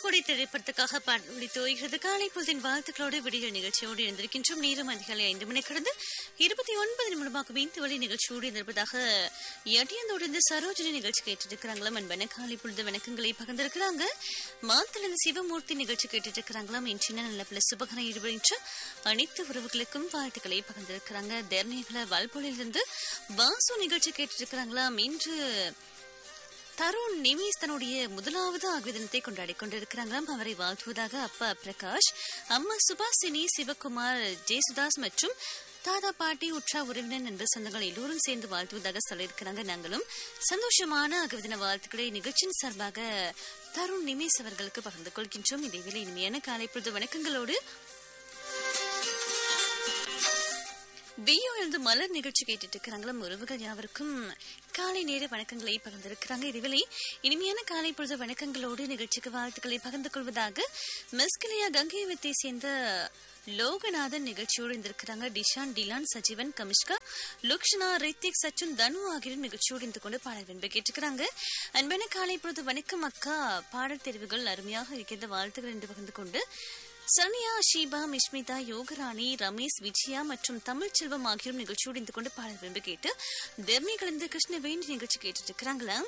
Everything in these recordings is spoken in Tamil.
கொடி திரைப்படத்துக்காக பாடொலி தோய்கிறது காலை பொழுதின் வாழ்த்துக்களோடு விடியல் நிகழ்ச்சியோடு இருந்திருக்கின்றோம் நேரம் அதிகாலை ஐந்து மணி கடந்து இருபத்தி ஒன்பது நிமிடமாக இந்த வழி நிகழ்ச்சியோடு இருந்திருப்பதாக எட்டியந்தோடு இருந்து சரோஜினி நிகழ்ச்சி கேட்டுருக்கிறாங்களாம் அன்பன காலை பொழுது வணக்கங்களை பகிர்ந்திருக்கிறாங்க மாத்திலிருந்து சிவமூர்த்தி நிகழ்ச்சி கேட்டுட்டு இருக்கிறாங்களாம் என் சின்ன நல்ல பிள்ளை சுபகனை ஈடுபடுகின்ற அனைத்து உறவுகளுக்கும் வாழ்த்துக்களை பகிர்ந்திருக்கிறாங்க தர்ணிகளை வல்பொழிலிருந்து வாசு நிகழ்ச்சி கேட்டுட்டு இருக்கிறாங்களாம் இன்று தருண் நிமேஷ் தன்னுடைய முதலாவது ஆகிய தினத்தை கொண்டாடி கொண்டிருக்கிறாங்களாம் அவரை வாழ்த்துவதாக அப்பா பிரகாஷ் அம்மா சுபாசினி சிவகுமார் ஜெயசுதாஸ் மற்றும் தாதா பாட்டி உற்றா உறவினர் நண்பர் சொந்தங்கள் எல்லோரும் சேர்ந்து வாழ்த்துவதாக சொல்லியிருக்கிறாங்க நாங்களும் சந்தோஷமான அகவிதின வாழ்த்துக்களை நிகழ்ச்சியின் சார்பாக தருண் நிமேஷ் அவர்களுக்கு பகிர்ந்து கொள்கின்றோம் இதேவேளை இனிமையான காலை பொழுது வணக்கங்களோடு வியோ எழுந்து மலர் நிகழ்ச்சி கேட்டுட்டு இருக்கிறாங்களும் உறவுகள் யாவருக்கும் காலை நேர வணக்கங்களை பகிர்ந்திருக்கிறாங்க இதுவேளை இனிமையான காலை பொழுது வணக்கங்களோடு நிகழ்ச்சிக்கு வாழ்த்துக்களை பகிர்ந்து கொள்வதாக மெஸ்கலியா கங்கை வித்தை சேர்ந்த லோகநாதன் நிகழ்ச்சியோடு இருந்திருக்கிறாங்க டிஷான் டிலான் சஜீவன் கமிஷ்கா லுக்ஷனா ரித்திக் சச்சுன் தனு ஆகியோர் நிகழ்ச்சியோடு இருந்து கொண்டு பாடல் வென்பு கேட்டுக்கிறாங்க அன்பான காலை பொழுது வணக்கம் அக்கா பாடல் தெரிவுகள் அருமையாக இருக்கிறத வாழ்த்துக்கள் என்று பகிர்ந்து கொண்டு சனியா ஷீபா மிஷ்மிதா யோகராணி ரமேஷ் விஜயா மற்றும் தமிழ் செல்வம் ஆகியோர் நிகழ்ச்சியோடு இருந்து கொண்டு பாடல் விரும்பு கேட்டு தெர்மி கலந்து கிருஷ்ணவேணி நிகழ்ச்சி கேட்டுட்டு இருக்கிறாங்களா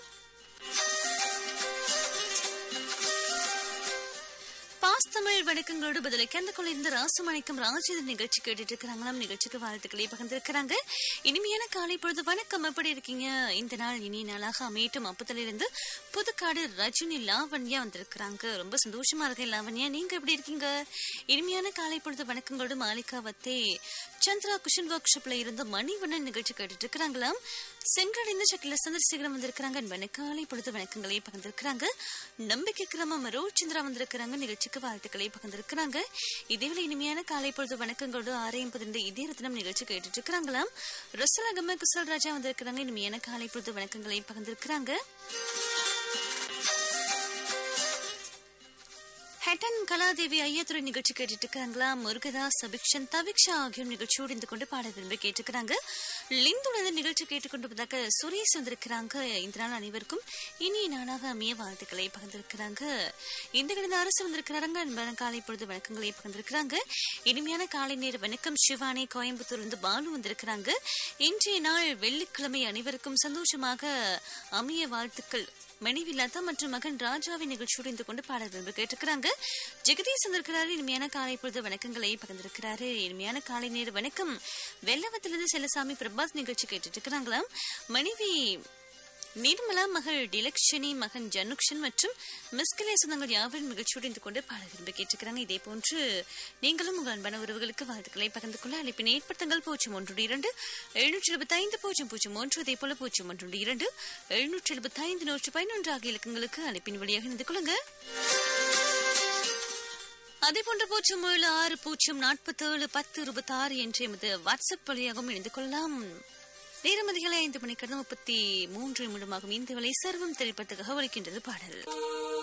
பாஸ் தமிழ் வணக்கங்களோடு பதிலுக்கு அந்த கொள்ளிருந்த ராசுமணிக்கம் ராஜேந்திரன் நிகழ்ச்சி கேட்டுட்டு இருக்கிறாங்களாம் நிகழ்ச்சிக்கு வாழ்த்துக்களை பகிர்ந்திருக்கிறாங்க இனிமையான காலை பொழுது வணக்கம் எப்படி இருக்கீங்க இந்த நாள் இனிய நாளாக அமையட்டும் அப்பத்திலிருந்து புதுக்காடு ரஜினி லாவண்யா வந்திருக்கிறாங்க ரொம்ப சந்தோஷமா இருக்கேன் லாவண்யா நீங்க எப்படி இருக்கீங்க இனிமையான காலை பொழுது வணக்கங்களோடு மாலிகா வத்தே சந்திரா குஷன் ஒர்க் ஷாப்ல இருந்து மணிவண்ணன் நிகழ்ச்சி கேட்டுட்டு இருக்கிறாங்களாம் செங்கடைந்த சக்கில சந்திரசேகரம் வந்திருக்கிறாங்க அன்பான காலை பொழுது வணக்கங்களை பகிர்ந்திருக்கிறாங்க நம்பிக்கை கிராமம் ரோல் சந்திரா வந்திருக்கிறாங்க நிகழ்ச்சிக்கு வாழ்த்துக்களை பகிர்ந்திருக்கிறாங்க இதேவேளை இனிமையான காலை பொழுது வணக்கங்களோடு ஆரையும் பதிர்ந்து இதே ரத்னம் நிகழ்ச்சி கேட்டுட்டு இருக்கிறாங்களாம் ரசலகம குசல் ராஜா வந்திருக்கிறாங்க இனிமையான காலை பொழுது வணக்கங்களை பகிர்ந்திருக்கிறாங்க ஹெட்டன் கலாதேவி ஐயத்துறை நிகழ்ச்சி கேட்டுட்டு இருக்காங்களா முருகதாஸ் சபிக்ஷன் தவிக்ஷா ஆகியோர் நிகழ்ச்சியோடு இருந்து கொண்டு பாட விரும்பி கேட்டுக்கிறாங்க லிந்துடன் நிகழ்ச்சி கேட்டுக்கொண்டு சுரேஷ் வந்திருக்கிறாங்க இந்த நாள் அனைவருக்கும் இனிய நாளாக அமைய வாழ்த்துக்களை பகிர்ந்திருக்கிறாங்க இந்த கிடந்த அரசு வந்திருக்கிறாங்க அன்பான காலை பொழுது வணக்கங்களை பகிர்ந்திருக்கிறாங்க இனிமையான காலை நேர வணக்கம் சிவானி கோயம்புத்தூர் இருந்து பாலு வந்திருக்கிறாங்க இன்றைய நாள் வெள்ளிக்கிழமை அனைவருக்கும் சந்தோஷமாக அமைய வாழ்த்துக்கள் மனைவி லதா மற்றும் மகன் ராஜாவின் நிகழ்ச்சியோடு இருந்து கொண்டு பாட விரும்பு கேட்டிருக்கிறாங்க ஜெகதீஷ் வந்திருக்கிறாரு இனிமையான காலை பொழுது வணக்கங்களை பகிர்ந்திருக்கிறாரு இனிமையான காலை நேர வணக்கம் வெள்ளவத்திலிருந்து செல்லசாமி பிரபாஸ் நிகழ்ச்சி கேட்டுட்டு இருக்கிறாங்களாம் மனைவி நிர்மலா மகள் டிலக்ஷனி மகன் ஜனுக்ஷன் மற்றும் மிஸ்கிலே சொந்தங்கள் யாவரின் நிகழ்ச்சியோடு இருந்து கொண்டு பாட விரும்பி கேட்டிருக்கிறாங்க இதே போன்று நீங்களும் உங்கள் அன்பான உறவுகளுக்கு வாழ்த்துக்களை பகிர்ந்து கொள்ள அழைப்பினை ஏற்படுத்துங்கள் பூஜ்ஜியம் ஒன்று இரண்டு எழுநூற்றி எழுபத்தி ஐந்து பூஜ்ஜியம் பூஜ்ஜியம் ஒன்று அதே போல பூஜ்ஜியம் ஒன்று இரண்டு எழுநூற்றி எழுபத்தி ஐந்து நூற்றி பதினொன்று ஆகிய இலக்கங்களுக்கு அழைப்பின் வழியாக இணைந்து கொள்ளுங்க அதே போன்ற பூஜ்ஜியம் ஏழு ஆறு பூஜ்ஜியம் நாற்பத்தி ஏழு பத்து இருபத்தி ஆறு என்ற எமது வாட்ஸ்அப் வழியாகவும் இணைந்து கொள்ளலாம் நேரம் அதிகாலை ஐந்து மணிக்கு முப்பத்தி மூன்று நிமிடமாகும் இந்த வேலை சர்வம் திரைப்படத்துக்காக ஒலிக்கின்றது பாடல்